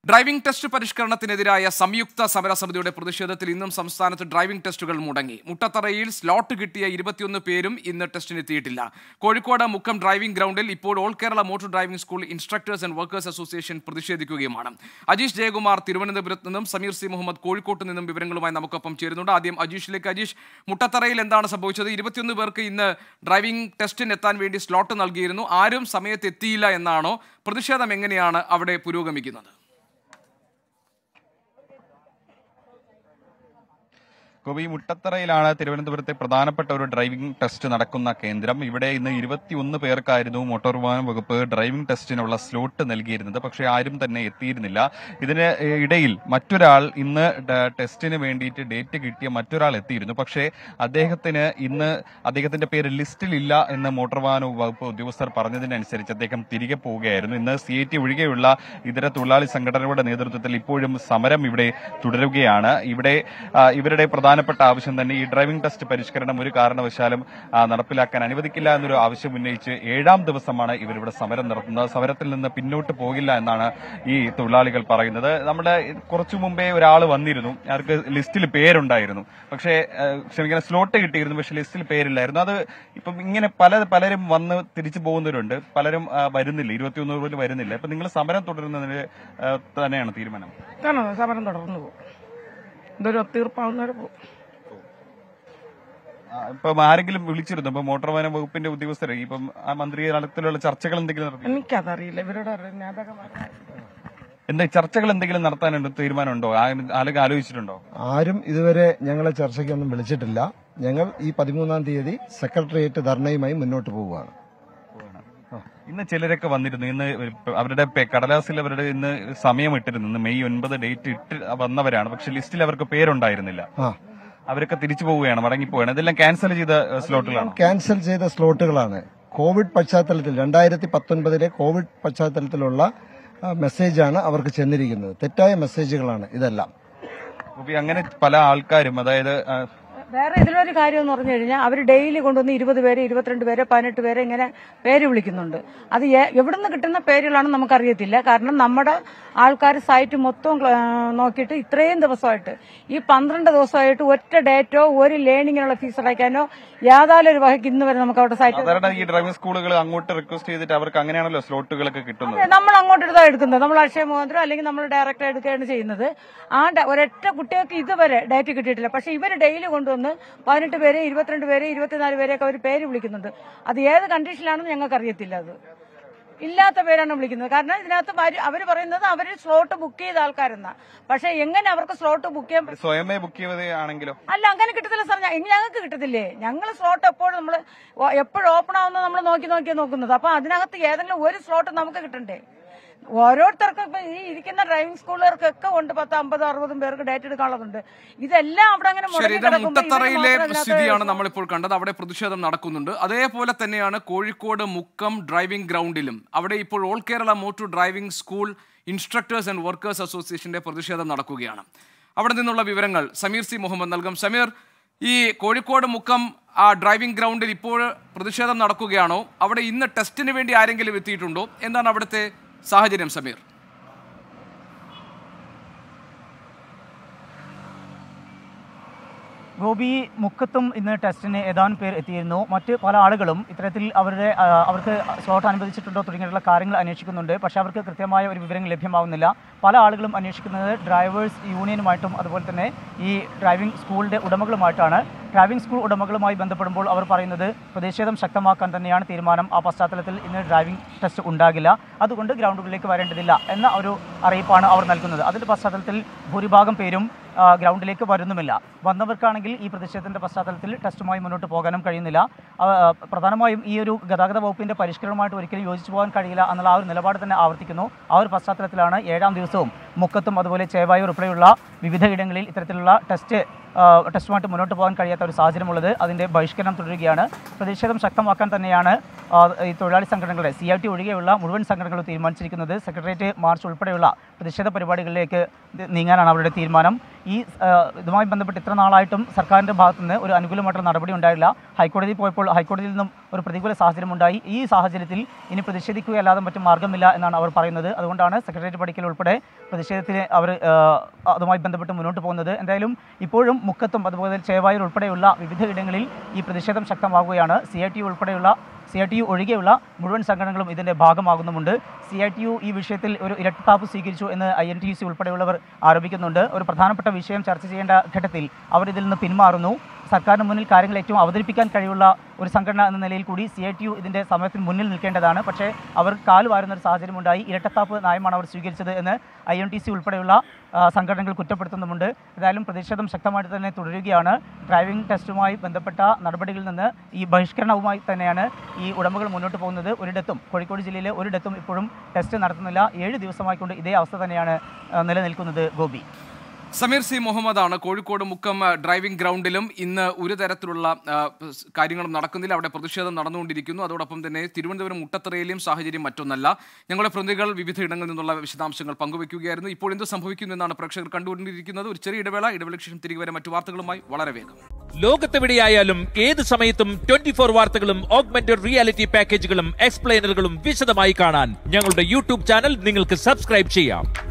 Driving test പരിഷ്കരണത്തിനെതിരായ സംയുക്ത സമരസമിതിയുടെ പ്രതിഷേധത്തിൽ ഇന്നും സംസ്ഥാനത്ത് ഡ്രൈവിംഗ് ടെസ്റ്റുകൾ മുടങ്ങി മുട്ടത്തറയിൽ സ്ലോട്ട് കിട്ടിയ ഇരുപത്തിയൊന്ന് പേരും ഇന്ന് ടെസ്റ്റിനെത്തിയിട്ടില്ല കോഴിക്കോട് മുക്കം ഡ്രൈവിംഗ് ഗ്രൗണ്ടിൽ ഇപ്പോൾ all Kerala motor driving school instructors and workers association പ്രതിഷേധിക്കുകയുമാണ് അജീഷ് ജയകുമാർ തിരുവനന്തപുരത്ത് നിന്നും സമീർ സി മുഹമ്മദ് കോഴിക്കോട്ട് നിന്നും വിവരങ്ങളുമായി നമുക്കൊപ്പം ചേരുന്നുണ്ട് ആദ്യം അജീഷിലേക്ക് അജീഷ് മുട്ടത്തറയിൽ എന്താണ് സംഭവിച്ചത് ഇരുപത്തിയൊന്ന് പേർക്ക് ഇന്ന് ഡ്രൈവിംഗ് ടെസ്റ്റിന് എത്താൻ വേണ്ടി സ്ലോട്ട് നൽകിയിരുന്നു ആരും സമയത്ത് എത്തിയില്ല എന്നാണോ പ്രതിഷേധം എങ്ങനെയാണ് അവിടെ പുരോഗമിക്കുന്നത് ഗോപി മുട്ടത്തറയിലാണ് തിരുവനന്തപുരത്തെ പ്രധാനപ്പെട്ട ഒരു ഡ്രൈവിംഗ് ടെസ്റ്റ് നടക്കുന്ന കേന്ദ്രം ഇവിടെ ഇന്ന് ഇരുപത്തിയൊന്ന് പേർക്കായിരുന്നു മോട്ടോർ വാഹന വകുപ്പ് ഡ്രൈവിംഗ് ടെസ്റ്റിനുള്ള സ്ലോട്ട് നൽകിയിരുന്നത് പക്ഷേ ആരും തന്നെ എത്തിയിരുന്നില്ല ഇതിന് ഇടയിൽ മറ്റൊരാൾ ഇന്ന് ഡ- ടെസ്റ്റിന് വേണ്ടിയിട്ട് ഡേറ്റ് കിട്ടിയ മറ്റൊരാൾ എത്തിയിരുന്നു പക്ഷേ അദ്ദേഹത്തിന് ഇന്ന് അദ്ദേഹത്തിന്റെ പേര് ലിസ്റ്റിലില്ല എന്ന് മോട്ടോർ വാഹന വകുപ്പ് ഉദ്യോഗസ്ഥർ പറഞ്ഞതിനനുസരിച്ച് അദ്ദേഹം തിരികെ പോവുകയായിരുന്നു ഇന്ന് സി ഐ ടി ഒഴികെയുള്ള ഇതര തൊഴിലാളി സംഘടനകളുടെ നേതൃത്വത്തിൽ ഇപ്പോഴും സമരം ഇവിടെ തുടരുകയാണ് ഇവിടെ ആ, ഇവരുടെ പ്രധാനപ്പെട്ട ആവശ്യം തന്നെ ഈ ഡ്രൈവിംഗ് ടെസ്റ്റ് പരിഷ്കരണം ഒരു കാരണവശാലും ആ, നടപ്പിലാക്കാൻ അനുവദിക്കില്ല എന്നൊരു ആവശ്യം ഉന്നയിച്ച് ഏഴാം ദിവസമാണ് ഇവരിവിടെ സമരം നടത്തുന്നത് സമരത്തിൽ നിന്ന് പിന്നോട്ട് പോകില്ല എന്നാണ് ഈ തൊഴിലാളികൾ പറയുന്നത് നമ്മുടെ കുറച്ചു മുമ്പേ ഒരാൾ വന്നിരുന്നു അവർക്ക് ലിസ്റ്റിൽ പേരുണ്ടായിരുന്നു പക്ഷേ ആ, ക്ഷമിക്കണം സ്ലോട്ട് കിട്ടിയിരുന്നു പക്ഷേ ലിസ്റ്റിൽ പേരില്ലായിരുന്നു അത് ഇപ്പം ഇങ്ങനെ പല പലരും വന്ന് തിരിച്ചു പോകുന്നവരുണ്ട് പലരും ആ, വരുന്നില്ല ഇരുപത്തിയൊന്ന് പോലും വരുന്നില്ല ഇപ്പൊ നിങ്ങൾ സമരം തുടരുന്നതിന് ആ, തന്നെയാണ് തീരുമാനം തന്നെ സമരം തുടർന്നു പോകും ഇതൊരു ഒത്തീർപ്പാവുന്നവരെ പോകും ആ, ഇപ്പം ആരെങ്കിലും വിളിച്ചിരുന്നു ഇപ്പൊ മോട്ടോർ വാഹന വകുപ്പിന്റെ ഉദ്യോഗസ്ഥർ ഇപ്പം ആ മന്ത്രി തലത്തിലുള്ള ചർച്ചകൾ എന്തെങ്കിലും നടത്തി എനിക്കതറിയില്ല ഇവരോട് അറിയാം ഞാൻ അതൊക്കെ പറഞ്ഞു. എന്താ ചർച്ചകൾ എന്തെങ്കിലും നടത്താനുണ്ടോ തീരുമാനമുണ്ടോ ആരെങ്കിലും ആലോചിച്ചിട്ടുണ്ടോ ആരും ഇതുവരെ ഞങ്ങളെ ചർച്ചയ്ക്കൊന്നും വിളിച്ചിട്ടില്ല ഞങ്ങൾ ഈ പതിമൂന്നാം തീയതി സെക്രട്ടേറിയറ്റ് ധർണയുമായി മുന്നോട്ട് പോവുകയാണ് ഇന്ന് ചിലരൊക്കെ വന്നിരുന്നു ഇന്ന് അവരുടെ പേ- കടലാസിൽ അവരുടെ ഇന്ന് സമയം ഇട്ടിരുന്നു ഇന്ന് മെയ് ഒൻപത് ഡേറ്റ് ഇട്ട് വന്നവരാണ് പക്ഷെ ലിസ്റ്റിൽ അവർക്ക് പേരുണ്ടായിരുന്നില്ല ആ അവരൊക്കെ തിരിച്ചു പോവുകയാണ് മടങ്ങി പോവുകയാണ് ഇതെല്ലാം ക്യാൻസൽ ചെയ്ത ഏഹ്, സ്ലോട്ടുകളാണ് ക്യാൻസൽ ചെയ്ത സ്ലോട്ടുകളാണ് കോവിഡ് പശ്ചാത്തലത്തിൽ രണ്ടായിരത്തി പത്തൊൻപതിലെ കോവിഡ് പശ്ചാത്തലത്തിലുള്ള ആ, മെസ്സേജാണ് അവർക്ക് ചെന്നിരിക്കുന്നത് തെറ്റായ മെസ്സേജുകളാണ് ഇതെല്ലാം അപ്പൊ അങ്ങനെ പല ആൾക്കാരും അതായത് ആ, വേറെ ഇതിലൊരു കാര്യം എന്ന് പറഞ്ഞു കഴിഞ്ഞാൽ അവർ ഡെയിലി കൊണ്ടുവന്ന് ഇരുപത് പേര് ഇരുപത്തിരണ്ട് പേര് പതിനെട്ട് പേര് ഇങ്ങനെ പേര് വിളിക്കുന്നുണ്ട് അത് എ- എവിടുന്ന് കിട്ടുന്ന പേരുകളാണെന്ന് നമുക്കറിയത്തില്ല കാരണം നമ്മുടെ ആൾക്കാർ സൈറ്റ് മൊത്തം ആ, നോക്കിയിട്ട് ഇത്രയും ദിവസമായിട്ട് ഈ പന്ത്രണ്ട് ദിവസമായിട്ട് ഒറ്റ ഡേറ്റോ ഒരു ലേണിങ്ങിനുള്ള ഫീസ് അടയ്ക്കാനോ യാതൊരു വകയ്ക്ക് ഇന്ന് വരെ നമുക്ക് അവിടെ സൈറ്റ് സാധാരണ ഈ ഡ്രൈവിംഗ് സ്കൂളുകൾ അങ്ങോട്ട് റിക്വസ്റ്റ് ചെയ്തിട്ട് അവർക്ക് അങ്ങനെയാണല്ലോ സ്ലോട്ടുകളൊക്കെ കിട്ടുന്നത് അതെ, നമ്മൾ അങ്ങോട്ട് എടുത്താ എടുക്കുന്നത് നമ്മൾ അക്ഷയ മുഖാന്തരം അല്ലെങ്കിൽ നമ്മൾ ഡയറക്റ്റ് എടുക്കുകയാണ് ചെയ്യുന്നത് ആ ഡ- ഒരൊറ്റ കുട്ടികൾക്ക് ഇതുവരെ ഡേറ്റ് കിട്ടിയിട്ടില്ല പക്ഷെ ഇവർ ഡെയിലി കൊണ്ടുവന്ന് പതിനെട്ട് പേര് ഇരുപത്തിരണ്ട് പേര് ഇരുപത്തിനാല് പേരെയൊക്കെ അവർ പേര് വിളിക്കുന്നുണ്ട് അത് ഏത് കണ്ടീഷനിലാണെന്ന് ഞങ്ങൾക്ക് അറിയത്തില്ല അത് ഇല്ലാത്ത പേരാണ് വിളിക്കുന്നത് കാരണം ഇതിനകത്ത് അവർ പറയുന്നത് അവർ സ്ലോട്ട് ബുക്ക് ചെയ്ത ആൾക്കാരെന്നാ പക്ഷെ എങ്ങനെ അവർക്ക് സ്ലോട്ട് ബുക്ക് ചെയ്യാൻ സ്വയമേ ബുക്ക് ചെയ്തതാണെങ്കിലോ അല്ല അങ്ങനെ കിട്ടത്തില്ല സാർ ഞ- ഞങ്ങൾക്ക് കിട്ടത്തില്ലേ ഞങ്ങൾ സ്ലോട്ട് എപ്പോഴും നമ്മൾ എപ്പോഴും ഓപ്പൺ ആവുന്നത് നമ്മൾ നോക്കി നോക്കിയാ നോക്കുന്നത് അപ്പൊ അതിനകത്ത് ഏതെങ്കിലും ഒരു സ്ലോട്ട് നമുക്ക് കിട്ടണ്ടേ ഓരോരുത്തർക്കും ഇപ്പൊ ഈ ഇരിക്കുന്ന ഡ്രൈവിംഗ് സ്കൂളുകാർക്കൊക്കെ ഉണ്ട് പത്ത് അമ്പത് അറുപതും പേർക്ക് ഡേറ്റ് എടുക്കാനുള്ളതുണ്ട് ഇതെല്ലാം അവിടെ അങ്ങനെ ശരി മുടങ്ങി ഇത് കിടക്കുമ്പോ ഇവര് മുട്ടത്തറയിലെ മാത്രം ഇതിനകത്ത് സ്ഥിതിയാണ് നമ്മളിപ്പോൾ കണ്ടത് അവിടെ പ്രതിഷേധം നടക്കുന്നുണ്ട് അതേപോലെ തന്നെയാണ് കോഴിക്കോട് മുക്കം ഡ്രൈവിംഗ് ഗ്രൗണ്ടിലും അവിടെ ഇപ്പോൾ all Kerala motor driving school instructors and workers അസോസിയേഷന്റെ പ്രതിഷേധം നടക്കുകയാണ് അവിടെ നിന്നുള്ള വിവരങ്ങൾ സമീർ സി മുഹമ്മദ് നൽകും സമീർ ഈ കോഴിക്കോട് മുക്കം ആ ഡ്രൈവിംഗ് ഗ്രൗണ്ടിൽ ഇപ്പോൾ പ്രതിഷേധം നടക്കുകയാണോ അവിടെ ഇന്ന് ടെസ്റ്റിന് വേണ്ടി ആരെങ്കിലും എത്തിയിട്ടുണ്ടോ എന്താണ് അവിടുത്തെ സാഹചര്യം സമീർ ഗോപി മുക്കത്തും ഇന്ന് ടെസ്റ്റിന് ഏതാനും പേർ എത്തിയിരുന്നു മറ്റ് പല ആളുകളും ഇത്തരത്തിൽ അവരുടെ ആ, അവർക്ക് സ്ലോട്ട് അനുവദിച്ചിട്ടുണ്ടോ തുടങ്ങിയിട്ടുള്ള കാര്യങ്ങൾ അന്വേഷിക്കുന്നുണ്ട് പക്ഷേ അവർക്ക് കൃത്യമായ ഒരു വിവരം ലഭ്യമാവുന്നില്ല പല ആളുകളും അന്വേഷിക്കുന്നത് ഡ്രൈവേഴ്സ് യൂണിയനുമായിട്ടും അതുപോലെ തന്നെ ഈ ഡ്രൈവിംഗ് സ്കൂളിൻ്റെ ഉടമകളുമായിട്ടാണ് ഡ്രൈവിംഗ് സ്കൂൾ ഉടമകളുമായി ബന്ധപ്പെടുമ്പോൾ അവർ പറയുന്നത് പ്രതിഷേധം ശക്തമാക്കാൻ തന്നെയാണ് തീരുമാനം ആ പശ്ചാത്തലത്തിൽ ഇന്ന് ഡ്രൈവിംഗ് ടെസ്റ്റ് ഉണ്ടാകില്ല അതുകൊണ്ട് ഗ്രൗണ്ടുകളിലേക്ക് വരേണ്ടതില്ല എന്ന ഒരു അറിയിപ്പാണ് അവർ നൽകുന്നത് അതിൻ്റെ പശ്ചാത്തലത്തിൽ ഭൂരിഭാഗം പേരും ആ, ഗ്രൗണ്ടിലേക്ക് വരുന്നുമില്ല വന്നവർക്കാണെങ്കിൽ ഈ പ്രതിഷേധത്തിന്റെ പശ്ചാത്തലത്തിൽ ടെസ്റ്റുമായി മുന്നോട്ട് പോകാനും കഴിയുന്നില്ല ആ, പ്രധാനമായും ഈ ഒരു ഗതാഗത വകുപ്പിന്റെ പരിഷ്കരണവുമായിട്ട് ഒരിക്കലും യോജിച്ചു പോകാൻ കഴിയില്ല എന്നുള്ള ആ ഒരു നിലപാട് തന്നെ ആവർത്തിക്കുന്നു ആ ഒരു പശ്ചാത്തലത്തിലാണ് ഏഴാം ദിവസവും മുക്കത്തും അതുപോലെ ചേവായൂർ ഉൾപ്പെടെയുള്ള വിവിധ ഇടങ്ങളിൽ ഇത്തരത്തിലുള്ള ടെസ്റ്റ് ആ, ടെസ്റ്റുമായിട്ട് മുന്നോട്ട് പോകാൻ കഴിയാത്ത ഒരു സാഹചര്യമുള്ളത് അതിന്റെ ബഹിഷ്കരണം തുടരുകയാണ് പ്രതിഷേധം ശക്തമാക്കാൻ തന്നെയാണ് ആ, ഈ തൊഴിലാളി സംഘടനകളുടെ സി ഐ ടി ഒഴികെയുള്ള മുഴുവൻ സംഘടനകളും തീരുമാനിച്ചിരിക്കുന്നത് സെക്രട്ടേറിയറ്റ് മാർച്ച് ഉൾപ്പെടെയുള്ള പ്രതിഷേധ പരിപാടികളിലേക്ക് ഇത് നീങ്ങാനാണ് അവരുടെ തീരുമാനം ഈ ആ, ഇതുമായി ബന്ധപ്പെട്ട് ഇത്ര നാളായിട്ടും സർക്കാരിന്റെ ഭാഗത്തു നിന്ന് ഒരു അനുകൂലമായിട്ടുള്ള നടപടി ഉണ്ടായില്ല ഹൈക്കോടതി പോയപ്പോൾ ഹൈക്കോടതിയിൽ നിന്നും ഒരു പ്രതികൂല സാഹചര്യം ഉണ്ടായി ഈ സാഹചര്യത്തിൽ ഇനി പ്രതിഷേധിക്കുകയല്ലാതെ മറ്റു മാർഗമില്ല എന്നാണ് അവർ പറയുന്നത് അതുകൊണ്ടാണ് സെക്രട്ടേറിയറ്റ് പടിക്കൽ ഉൾപ്പെടെ പ്രതിഷേധ പ്രതിഷേധത്തിന് അവർ ആ, അതുമായി ബന്ധപ്പെട്ട് മുന്നോട്ട് പോകുന്നത് എന്തായാലും ഇപ്പോഴും മുക്കത്തും അതുപോലെ ചേവായൂർ ഉൾപ്പെടെയുള്ള വിവിധ ഇടങ്ങളിൽ ഈ പ്രതിഷേധം ശക്തമാകുകയാണ് സി ഐ ടി ഉൾപ്പെടെയുള്ള സി ഐ ടി യു ഒഴികെയുള്ള മുഴുവൻ സംഘടനകളും ഇതിൻ്റെ ഭാഗമാകുന്നുമുണ്ട് സി ഐ ടി യു ഈ വിഷയത്തിൽ ഒരു ഇരട്ടത്താപ്പ് സ്വീകരിച്ചു എന്ന് I N T U C ഉൾപ്പെടെയുള്ളവർ ആരോപിക്കുന്നുണ്ട് ഒരു പ്രധാനപ്പെട്ട വിഷയം ചർച്ച ചെയ്യേണ്ട ഘട്ടത്തിൽ അവർ ഇതിൽ നിന്ന് പിന്മാറുന്നു സർക്കാരിന് മുന്നിൽ കാര്യങ്ങൾ ഏറ്റവും അവതരിപ്പിക്കാൻ കഴിയുള്ള ഒരു സംഘടന എന്ന നിലയിൽ കൂടി സി ഐ ടി യു ഇതിൻ്റെ സമയത്തിന് മുന്നിൽ നിൽക്കേണ്ടതാണ് പക്ഷേ അവർ കാൽ വാരുന്ന ഒരു സാഹചര്യമുണ്ടായി ഇരട്ടത്താപ്പ് നയമാണ് അവർ സ്വീകരിച്ചത് എന്ന് ഐ എൻ ടി സി ഉൾപ്പെടെയുള്ള ആ, സംഘടനകൾ കുറ്റപ്പെടുത്തുന്നുമുണ്ട് ഏതായാലും പ്രതിഷേധം ശക്തമായിട്ട് തന്നെ തുടരുകയാണ് ഡ്രൈവിംഗ് ടെസ്റ്റുമായി ബന്ധപ്പെട്ട നടപടികളിൽ നിന്ന് ഈ ബഹിഷ്കരണവുമായി തന്നെയാണ് ഈ ഉടമകൾ മുന്നോട്ട് പോകുന്നത് ഒരിടത്തും കോഴിക്കോട് ജില്ലയിലെ ഒരിടത്തും ഇപ്പോഴും ടെസ്റ്റ് നടത്തുന്നില്ല ഏഴ് ദിവസമായിക്കൊണ്ട് ഇതേ അവസ്ഥ തന്നെയാണ് ആ, നിലനിൽക്കുന്നത് ഗോപി സമീർ സി മുഹമ്മദാണ് കോഴിക്കോട് മുക്കം ആ, ഡ്രൈവിംഗ് ഗ്രൗണ്ടിലും ഇന്ന് ഒരു തരത്തിലുള്ള ആ, സ് കാര്യങ്ങളും നടക്കുന്നില്ല അവിടെ പ്രതിഷേധം നടന്നുകൊണ്ടിരിക്കുന്നു അതോടൊപ്പം തന്നെ തിരുവനന്തപുരം മുട്ടത്തറയിലെയും സാഹചര്യം മറ്റൊന്നല്ല ഞങ്ങളുടെ പ്രതിനിധികൾ വിവിധ ഇടങ്ങളിൽ നിന്നുള്ള വിശദാംശങ്ങൾ പങ്കുവയ്ക്കുകയായിരുന്നു ഇപ്പോൾ എന്ത് സംഭവിക്കുന്നു എന്നാണ് പ്രേക്ഷകർ കണ്ടുകൊണ്ടിരിക്കുന്നത് ഒരു ചെറിയ ഇടവേള ഇടവേളയ്ക്ക് ശേഷം തിരികെ വരെ മറ്റു വാർത്തകളുമായി വളരെ വേഗം ലോകത്തെവിടെയായാലും ഏത് സമയത്തും ട്വന്റി ഫോർ വാർത്തകളും ഓഗ്മെന്റഡ് റിയാലിറ്റി പാക്കേജുകളും എക്സ്പ്ലെയിനറുകളും വിശദമായി കാണാൻ ഞങ്ങളുടെ യൂട്യൂബ് ചാനൽ നിങ്ങൾക്ക് സബ്സ്ക്രൈബ് ചെയ്യാം